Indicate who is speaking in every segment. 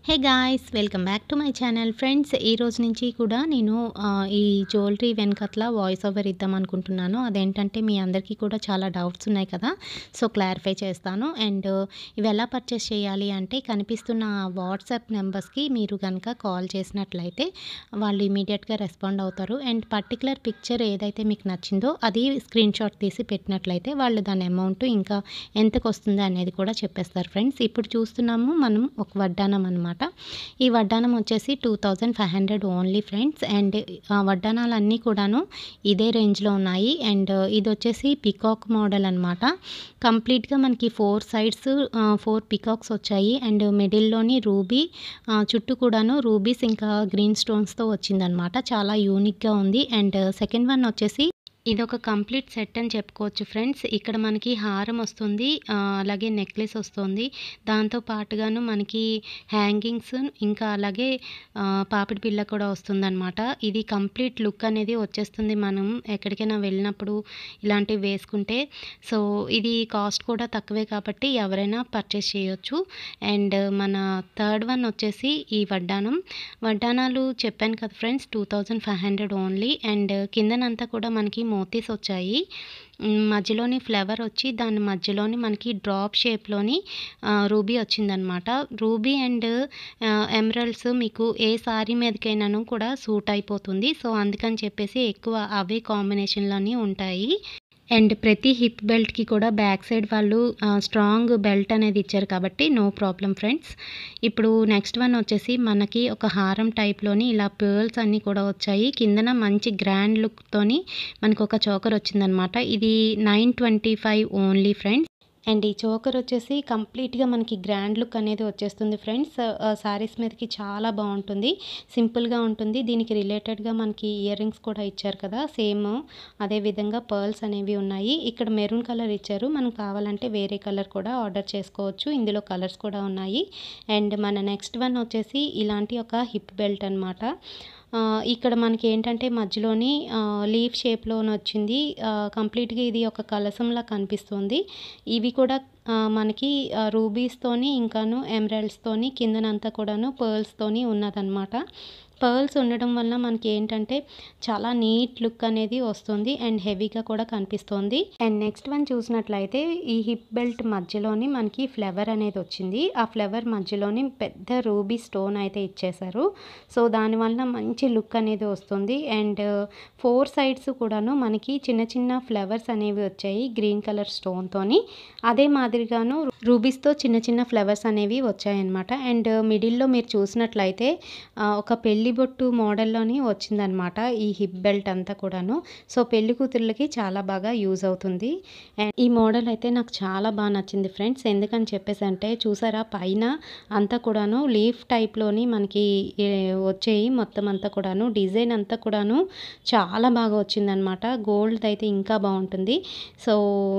Speaker 1: hey guys welcome back to my channel friends ఈ రోజు నుంచి కూడా నేను ఆ, ఈ జ్యువెలరీ వెనకట్ల వాయిస్ ఓవర్ ఇద్దాం అనుకుంటున్నాను అదేంటంటే మీ అందరికీ కూడా చాలా డౌట్స్ ఉన్నాయి కదా సో క్లారిఫై చేస్తాను అండ్ ఇవి ఎలా పర్చేస్ చేయాలి అంటే కనిపిస్తున్న వాట్సాప్ నెంబర్స్కి మీరు కనుక కాల్ చేసినట్లయితే వాళ్ళు ఇమీడియట్గా రెస్పాండ్ అవుతారు అండ్ పర్టికులర్ పిక్చర్ ఏదైతే మీకు నచ్చిందో అది స్క్రీన్ షాట్ తీసి పెట్టినట్లయితే వాళ్ళు దాని అమౌంట్ ఇంకా ఎంతకు వస్తుంది అనేది కూడా చెప్పేస్తారు ఫ్రెండ్స్ ఇప్పుడు చూస్తున్నాము మనం ఒక వడ్డానం అనమాట ఈ వడ్డానం వచ్చేసి two thousand five hundred only friends and ఆ వడ్డానాలన్నీ కూడాను ఇదే రేంజ్లో ఉన్నాయి అండ్ ఇది వచ్చేసి పికాక్ మోడల్ అనమాట కంప్లీట్గా మనకి ఫోర్ సైడ్స్ ఫోర్ పికాక్స్ వచ్చాయి అండ్ మిడిల్లోని రూబీ చుట్టూ కూడాను రూబీస్ ఇంకా గ్రీన్ స్టోన్స్తో వచ్చిందనమాట చాలా యూనిక్గా ఉంది అండ్ సెకండ్ వన్ వచ్చేసి ఇది ఒక కంప్లీట్ సెట్ అని చెప్పుకోవచ్చు ఫ్రెండ్స్ ఇక్కడ మనకి హారం వస్తుంది ఆ, అలాగే నెక్లెస్ వస్తుంది దాంతో పాటుగాను మనకి హ్యాంగింగ్స్ ఇంకా అలాగే ఆ, పాపిడి పిల్ల కూడా వస్తుందన్నమాట ఇది కంప్లీట్ లుక్ అనేది వచ్చేస్తుంది మనం ఎక్కడికైనా వెళ్ళినప్పుడు ఇలాంటివి వేసుకుంటే సో ఇది కాస్ట్ కూడా తక్కువే కాబట్టి ఎవరైనా పర్చేస్ చేయొచ్చు అండ్ మన థర్డ్ వన్ వచ్చేసి ఈ వడ్డానం వడ్డానాలు చెప్పాను కదా friends two thousand five hundred only and కిందనంతా కూడా మనకి మోతీస్ వచ్చాయి మ్, మధ్యలోని ఫ్లవర్ వచ్చి దాని మధ్యలోని మనకి డ్రాప్ షేప్లోని రూబీ వచ్చిందనమాట రూబీ అండ్ ఎమరల్డ్స్ మీకు ఏ సారీ మీదకైనాను కూడా సూట్ అయిపోతుంది సో అందుకని చెప్పేసి ఎక్కువ అవే కాంబినేషన్లోని ఉంటాయి అండ్ ప్రతి హిప్ బెల్ట్కి కూడా బ్యాక్ సైడ్ వాళ్ళు స్ట్రాంగ్ బెల్ట్ అనేది ఇచ్చారు కాబట్టి నో ప్రాబ్లం ఫ్రెండ్స్ ఇప్పుడు నెక్స్ట్ వన్ వచ్చేసి మనకి ఒక హారం టైప్లోని ఇలా పర్ల్స్ అన్నీ కూడా వచ్చాయి కిందన మంచి గ్రాండ్ లుక్తోని మనకు ఒక చోకర్ వచ్చిందనమాట ఇది nine twenty five only friends and ఈ చోకర్ వచ్చేసి కంప్లీట్గా మనకి గ్రాండ్ లుక్ అనేది వచ్చేస్తుంది ఫ్రెండ్స్ శారీస్ మీదకి చాలా బాగుంటుంది సింపుల్గా ఉంటుంది దీనికి రిలేటెడ్గా మనకి ఇయర్ రింగ్స్ కూడా ఇచ్చారు కదా సేమ్ అదే విధంగా పర్ల్స్ అనేవి ఉన్నాయి ఇక్కడ మెరూన్ కలర్ ఇచ్చారు మనం కావాలంటే వేరే కలర్ కూడా ఆర్డర్ చేసుకోవచ్చు ఇందులో కలర్స్ కూడా ఉన్నాయి అండ్ మన నెక్స్ట్ వన్ వచ్చేసి ఇలాంటి ఒక హిప్ బెల్ట్ అనమాట ఆ, ఇక్కడ మనకి ఏంటంటే మధ్యలోని లీఫ్ షేప్లోని వచ్చింది ఆ, కంప్లీట్గా ఇది ఒక కలసంలా కనిపిస్తుంది ఇవి కూడా ఆ, మనకి ఆ, రూబీస్తోని ఇంకాను ఎమరాల్డ్స్తోని కిందనంతా కూడాను పర్ల్స్తోని ఉన్నదన్నమాట పర్ల్స్ ఉండడం వల్ల మనకి ఏంటంటే చాలా నీట్ లుక్ అనేది వస్తుంది అండ్ హెవీగా కూడా కనిపిస్తుంది అండ్ నెక్స్ట్ వన్ చూసినట్లయితే ఈ హిప్ బెల్ట్ మధ్యలోని మనకి ఫ్లవర్ అనేది వచ్చింది ఆ ఫ్లవర్ మధ్యలోని పెద్ద రూబీ స్టోన్ అయితే ఇచ్చేశారు సో దానివల్ల మంచి లుక్ అనేది వస్తుంది అండ్ ఫోర్ సైడ్స్ కూడాను మనకి చిన్న చిన్న ఫ్లవర్స్ అనేవి వచ్చాయి గ్రీన్ కలర్ స్టోన్తోని అదే మాదిరిగాను రూబీస్తో చిన్న చిన్న ఫ్లవర్స్ అనేవి వచ్చాయన్నమాట అండ్ మిడిల్లో మీరు చూసినట్లయితే ఆ, ఒక పెళ్లి బొట్టు మోడల్లోని వచ్చిందనమాట ఈ హిప్ బెల్ట్ అంతా కూడాను సో పెళ్లి కూతుర్లకి చాలా బాగా యూజ్ అవుతుంది అండ్ ఈ మోడల్ అయితే నాకు చాలా బాగా నచ్చింది ఫ్రెండ్స్ ఎందుకని చెప్పేసి అంటే చూసారా పైన అంతా కూడాను లీఫ్ టైప్లోని మనకి ఏ, వచ్చాయి మొత్తం అంతా కూడాను డిజైన్ అంతా కూడాను చాలా బాగా వచ్చిందనమాట గోల్డ్ అయితే ఇంకా బాగుంటుంది సో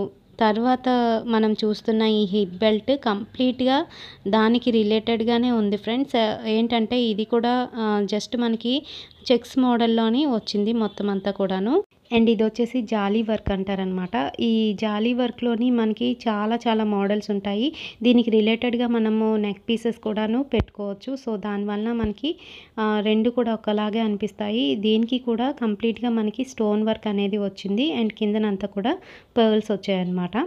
Speaker 1: తర్వాత మనం చూస్తున్న ఈ హిప్ బెల్ట్ కంప్లీట్గా దానికి రిలేటెడ్గానే ఉంది ఫ్రెండ్స్ ఏంటంటే ఇది కూడా జస్ట్ మనకి చెక్స్ మోడల్లోని వచ్చింది మొత్తం అంతా కూడాను అండ్ ఇది వచ్చేసి జాలీ వర్క్ అంటారనమాట ఈ జాలీ వర్క్లోని మనకి చాలా చాలా మోడల్స్ ఉంటాయి దీనికి రిలేటెడ్గా మనము నెక్ పీసెస్ కూడాను పెట్టుకోవచ్చు సో దానివల్ల మనకి ఆ, రెండు కూడా ఒకలాగే అనిపిస్తాయి దీనికి కూడా కంప్లీట్గా మనకి స్టోన్ వర్క్ అనేది వచ్చింది అండ్ కిందనంతా కూడా పర్ల్స్ వచ్చాయన్నమాట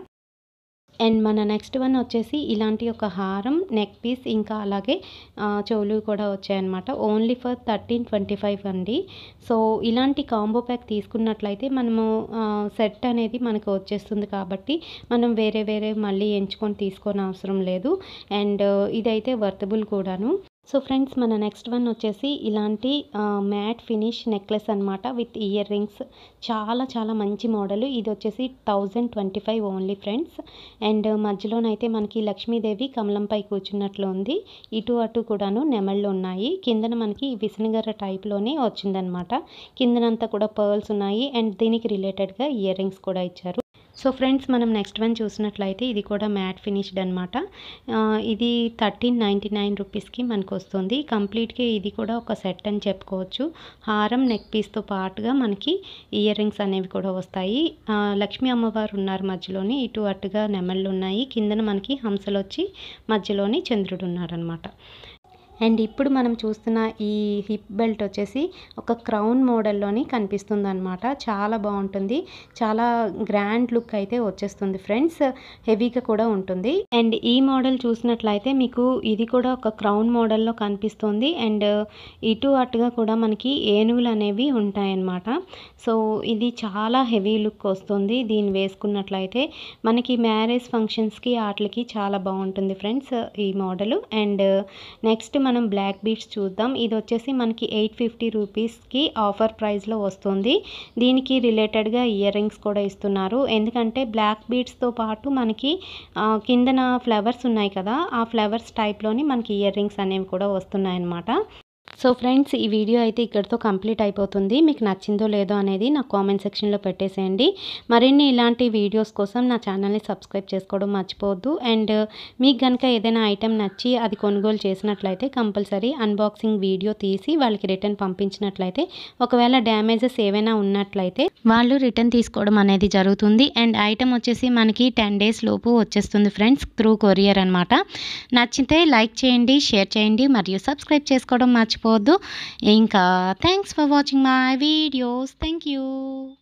Speaker 1: అండ్ మన నెక్స్ట్ వన్ వచ్చేసి ఇలాంటి ఒక హారం నెక్ పీస్ ఇంకా అలాగే ఆ, చెవులు కూడా వచ్చాయన్నమాట only for thirteen twenty five అండి సో ఇలాంటి కాంబో ప్యాక్ తీసుకున్నట్లయితే మనము సెట్ అనేది మనకు వచ్చేస్తుంది కాబట్టి మనం వేరే వేరే మళ్ళీ ఎంచుకొని తీసుకోని అవసరం లేదు అండ్ ఇదైతే వర్తబుల్ కూడాను సో ఫ్రెండ్స్ మన నెక్స్ట్ వన్ వచ్చేసి ఇలాంటి మ్యాట్ ఫినిష్ నెక్లెస్ అనమాట విత్ ఇయర్ రింగ్స్ చాలా చాలా మంచి మోడల్ ఇది వచ్చేసి thousand twenty five only friends and మధ్యలోనైతే మనకి లక్ష్మీదేవి కమలంపై కూర్చున్నట్లు ఉంది ఇటు అటు కూడాను నెమళ్ళు ఉన్నాయి కిందన మనకి విసనగర్ర టైప్లోనే వచ్చిందనమాట కిందనంతా కూడా పర్ల్స్ ఉన్నాయి అండ్ దీనికి రిలేటెడ్గా ఇయర్ రింగ్స్ కూడా ఇచ్చారు సో ఫ్రెండ్స్ మనం నెక్స్ట్ వన్ చూసినట్లయితే ఇది కూడా మ్యాట్ ఫినిష్డ్ అనమాట ఇది థర్టీన్ నైంటీ నైన్ రూపీస్కి మనకు వస్తుంది కంప్లీట్గా ఇది కూడా ఒక సెట్ అని చెప్పుకోవచ్చు హారం నెక్ పీస్తో పాటుగా మనకి ఇయర్ రింగ్స్ అనేవి కూడా వస్తాయి ఆ, లక్ష్మీ అమ్మవారు ఉన్నారు మధ్యలోని ఇటు అటుగా నెమళ్ళు ఉన్నాయి కిందన మనకి హంసలు వచ్చి మధ్యలోని చంద్రుడు ఉన్నారనమాట అండ్ ఇప్పుడు మనం చూస్తున్న ఈ హిప్ బెల్ట్ వచ్చేసి ఒక క్రౌన్ మోడల్లోని కనిపిస్తుంది అనమాట చాలా బాగుంటుంది చాలా గ్రాండ్ లుక్ అయితే వచ్చేస్తుంది ఫ్రెండ్స్ హెవీగా కూడా ఉంటుంది అండ్ ఈ మోడల్ చూసినట్లయితే మీకు ఇది కూడా ఒక క్రౌన్ మోడల్లో కనిపిస్తుంది అండ్ ఇటు అటుగా కూడా మనకి ఏనుగులు అనేవి ఉంటాయన్నమాట సో ఇది చాలా హెవీ లుక్ వస్తుంది దీన్ని వేసుకున్నట్లయితే మనకి మ్యారేజ్ ఫంక్షన్స్కి వాటికి చాలా బాగుంటుంది ఫ్రెండ్స్ ఈ మోడల్ అండ్ నెక్స్ట్ మనం బ్లాక్ బీడ్స్ చూద్దాం ఇది వచ్చేసి మనకి ఎయిట్ ఫిఫ్టీ రూపీస్కి ఆఫర్ ప్రైస్లో వస్తుంది దీనికి రిలేటెడ్గా ఇయర్ రింగ్స్ కూడా ఇస్తున్నారు ఎందుకంటే బ్లాక్ బీడ్స్తో పాటు మనకి ఆ, కిందన ఫ్లవర్స్ ఉన్నాయి కదా ఆ ఫ్లవర్స్ టైప్లోని మనకి ఇయర్ రింగ్స్ అనేవి కూడా వస్తున్నాయి అన్నమాట సో ఫ్రెండ్స్ ఈ వీడియో అయితే ఇక్కడితో కంప్లీట్ అయిపోతుంది మీకు నచ్చిందో లేదో అనేది నాకు కామెంట్ సెక్షన్లో పెట్టేసేయండి మరిన్ని ఇలాంటి వీడియోస్ కోసం నా ఛానల్ని సబ్స్క్రైబ్ చేసుకోవడం మర్చిపోవద్దు అండ్ మీకు కనుక ఏదైనా ఐటెం నచ్చి అది కొనుగోలు చేసినట్లయితే కంపల్సరీ అన్బాక్సింగ్ వీడియో తీసి వాళ్ళకి రిటర్న్ పంపించినట్లయితే ఒకవేళ డ్యామేజెస్ ఏవైనా ఉన్నట్లయితే వాళ్ళు రిటర్న్ తీసుకోవడం అనేది జరుగుతుంది అండ్ ఐటెం వచ్చేసి మనకి టెన్ డేస్ లోపు వచ్చేస్తుంది ఫ్రెండ్స్ త్రూ కొరియర్ అనమాట నచ్చితే లైక్ చేయండి షేర్ చేయండి మరియు సబ్స్క్రైబ్ చేసుకోవడం మర్చిపోవద్దు ఇంకా thanks for watching my videos thank you